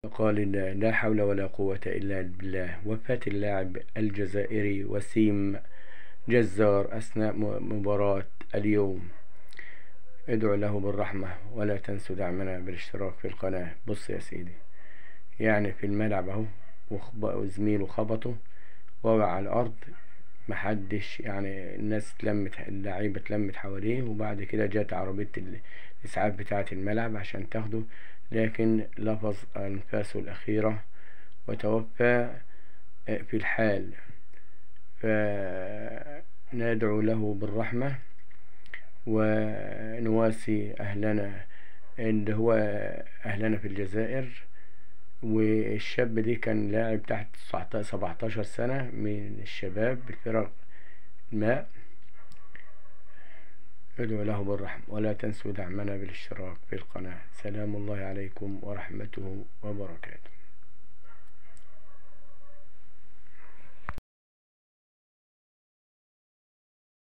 قال لا, لا حول ولا قوة إلا بالله وفاة اللاعب الجزائري وسيم جزار أثناء مباراة اليوم ادعوا له بالرحمة ولا تنسوا دعمنا بالاشتراك في القناة بص يا سيدي يعني في الملعب اهو وزميله خبطه وقع على الأرض محدش يعني الناس اتلمت اللعيبة اتلمت حواليه وبعد كده جت عربية الإسعاف بتاعة الملعب عشان تاخده لكن لفظ أنفاسه الأخيرة وتوفى في الحال فندعو له بالرحمة ونواسي أهلنا اللي هو أهلنا في الجزائر والشاب دي كان لاعب تحت 17 سنة من الشباب بفرق الماء ادعوا له بالرحمة ولا تنسوا دعمنا بالاشتراك في القناة سلام الله عليكم ورحمته وبركاته